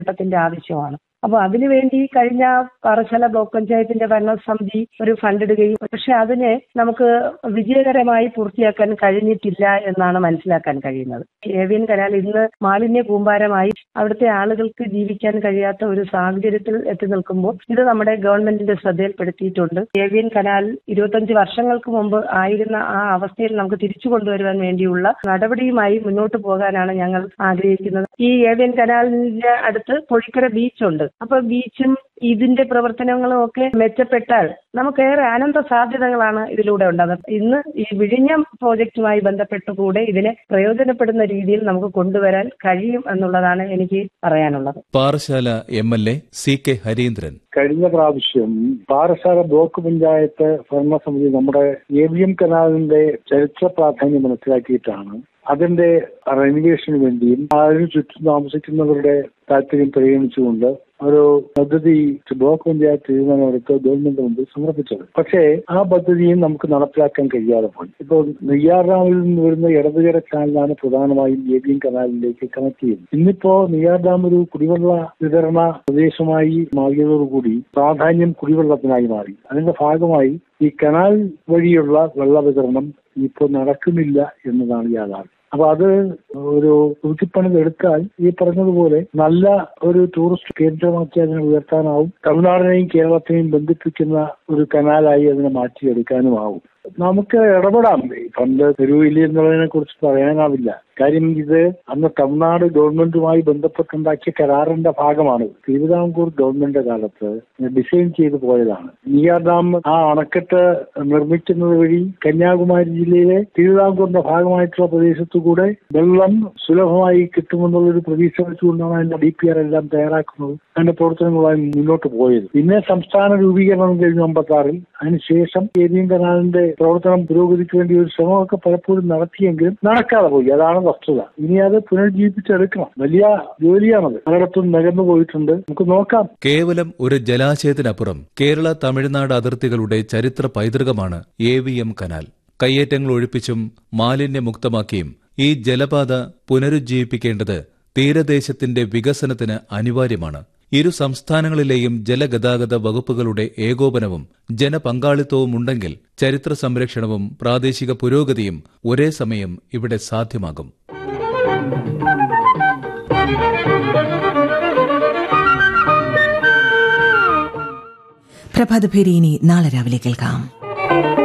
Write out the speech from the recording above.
ഘട്ടത്തിന്റെ ആവശ്യമാണ് അപ്പൊ അതിനുവേണ്ടി കഴിഞ്ഞ പാറശാല ബ്ലോക്ക് പഞ്ചായത്തിന്റെ ഭരണസമിതി ഒരു ഫണ്ട് ഇടുകയും പക്ഷെ അതിനെ നമുക്ക് വിജയകരമായി പൂർത്തിയാക്കാൻ കഴിഞ്ഞിട്ടില്ല എന്നാണ് മനസ്സിലാക്കാൻ കഴിയുന്നത് ഏവിയൻ കനാൽ ഇന്ന് മാലിന്യ കൂമ്പാരമായി അവിടുത്തെ ആളുകൾക്ക് ജീവിക്കാൻ കഴിയാത്ത ഒരു സാഹചര്യത്തിൽ എത്തി നിൽക്കുമ്പോൾ ഇത് നമ്മുടെ ഗവൺമെന്റിന്റെ ശ്രദ്ധയിൽപ്പെടുത്തിയിട്ടുണ്ട് ഏവിയൻ കനാൽ ഇരുപത്തഞ്ച് വർഷങ്ങൾക്ക് മുമ്പ് ആയിരുന്ന ആ അവസ്ഥയിൽ നമുക്ക് തിരിച്ചു കൊണ്ടുവരുവാൻ വേണ്ടിയുള്ള നടപടിയുമായി മുന്നോട്ട് പോകാനാണ് ഞങ്ങൾ ആഗ്രഹിക്കുന്നത് ഈ ഏവിയൻ കനാലിന്റെ അടുത്ത് പൊഴിക്കര ബീച്ചുണ്ട് അപ്പൊ ബീച്ചും ഇതിന്റെ പ്രവർത്തനങ്ങളും ഒക്കെ മെച്ചപ്പെട്ടാൽ നമുക്കേറെ അനന്ത സാധ്യതകളാണ് ഇതിലൂടെ ഉണ്ടാകുന്നത് ഇന്ന് ഈ വിഴിഞ്ഞം പ്രോജക്റ്റുമായി ബന്ധപ്പെട്ട് കൂടെ ഇതിനെ പ്രയോജനപ്പെടുന്ന രീതിയിൽ നമുക്ക് കൊണ്ടുവരാൻ കഴിയും എന്നുള്ളതാണ് എനിക്ക് പറയാനുള്ളത് Parassala M L A C K Harindran കഴിഞ്ഞ പ്രാവശ്യം പാറശാല ബ്ലോക്ക് പഞ്ചായത്ത് ഭരണസമിതി നമ്മുടെ എ വി എം കനാലിന്റെ ചരിത്ര പ്രാധാന്യം മനസ്സിലാക്കിയിട്ടാണ് അതിന്റെ റെനിവേഷന് വേണ്ടിയും അതിനു ചുറ്റും താമസിക്കുന്നവരുടെ താല്പര്യം പരിഗണിച്ചുകൊണ്ട് ഒരു പദ്ധതി ബ്ലോക്ക് പഞ്ചായത്ത് തീരുമാനമെടുത്ത് ഗവൺമെന്റ് മുമ്പിൽ സമർപ്പിച്ചത് പക്ഷേ ആ പദ്ധതിയും നമുക്ക് നടപ്പിലാക്കാൻ കഴിയാതെ പോയി ഇപ്പോൾ നെയ്യാർഡാമിൽ നിന്ന് വരുന്ന ഇടതുകര ചാനലാണ് പ്രധാനമായും ഏബിയൻ കനാലിലേക്ക് കണക്ട് ചെയ്യുന്നത് ഇന്നിപ്പോ നെയ്യാർ ഡാം ഒരു കുടിവെള്ള വിതരണ പ്രദേശമായി മാറിയതോടുകൂടി പ്രാധാന്യം കുടിവെള്ളത്തിനായി മാറി അതിന്റെ ഭാഗമായി ഈ കനാൽ വഴിയുള്ള വെള്ള വിതരണം ഇപ്പോൾ നടക്കുന്നില്ല എന്നതാണ് യാഥാർത്ഥ്യം അപ്പൊ അത് ഒരു പുതുക്കിപ്പണിത് എടുത്താൽ ഈ പറഞ്ഞതുപോലെ നല്ല ഒരു ടൂറിസ്റ്റ് കേന്ദ്രമാക്കി അതിനെ ഉയർത്താനാവും തമിഴ്നാടിനെയും കേരളത്തെയും ബന്ധിപ്പിക്കുന്ന ഒരു കനാലായി അതിനെ മാറ്റിയെടുക്കാനും ആവും നമുക്ക് ഇടപെടാം പണ്ട് തെരുവില്ല എന്നുള്ളതിനെ കുറിച്ച് പറയാനാവില്ല കാര്യം ഇത് അന്ന് തമിഴ്നാട് ഗവൺമെന്റുമായി ബന്ധപ്പെട്ടുണ്ടാക്കിയ കരാറിന്റെ ഭാഗമാണ് തിരുവിതാംകൂർ ഗവൺമെന്റ് കാലത്ത് ഡിസൈൻ ചെയ്തു പോയതാണ് നെയ്യാർ ഡാം ആ അണക്കെട്ട് നിർമ്മിക്കുന്നത് വഴി കന്യാകുമാരി ജില്ലയിലെ തിരുവിതാംകൂറിന്റെ ഭാഗമായിട്ടുള്ള പ്രദേശത്തു കൂടെ വെള്ളം സുലഭമായി കിട്ടുമെന്നുള്ളൊരു പ്രതീക്ഷ വെച്ചുകൊണ്ടാണ് അതിന്റെ ഡി പി ആർ എല്ലാം തയ്യാറാക്കുന്നത് അതിന്റെ പ്രവർത്തനങ്ങളുമായി മുന്നോട്ട് പോയത് പിന്നെ സംസ്ഥാന രൂപീകരണം കഴിഞ്ഞു അമ്പത്തി ആറിൽ അതിനുശേഷം ഏരിയൻ കനാലിന്റെ പ്രവർത്തനം പുരോഗതിക്ക് വേണ്ടി ഒരു ശ്രമമൊക്കെ പലപ്പോഴും നടത്തിയെങ്കിലും നടക്കാതെ പോയി അതാണ് വസ്തുത ഇനി അത് പുനർജീവിപ്പിച്ചെടുക്കണം വലിയ ജോലിയാണത് പലയിടത്തും നികന്നു പോയിട്ടുണ്ട് നമുക്ക് നോക്കാം കേവലം ഒരു ജലാശയത്തിനപ്പുറം കേരള തമിഴ്നാട് അതിർത്തികളുടെ ചരിത്ര പൈതൃകമാണ് എ വി എം കനാൽ കയ്യേറ്റങ്ങൾ ഒഴിപ്പിച്ചും മാലിന്യമുക്തമാക്കിയും ഈ ജലപാത പുനരുജ്ജീവിപ്പിക്കേണ്ടത് തീരദേശത്തിന്റെ വികസനത്തിന് അനിവാര്യമാണ് ഇരു സംസ്ഥാനങ്ങളിലെയും ജലഗതാഗത വകുപ്പുകളുടെ ഏകോപനവും ജനപങ്കാളിത്തവും ഉണ്ടെങ്കിൽ ചരിത്ര സംരക്ഷണവും പ്രാദേശിക പുരോഗതിയും ഒരേ സമയം ഇവിടെ സാധ്യമാകും പ്രഭാതഭേരി ഇനി നാളെ രാവിലെ കേൾക്കാം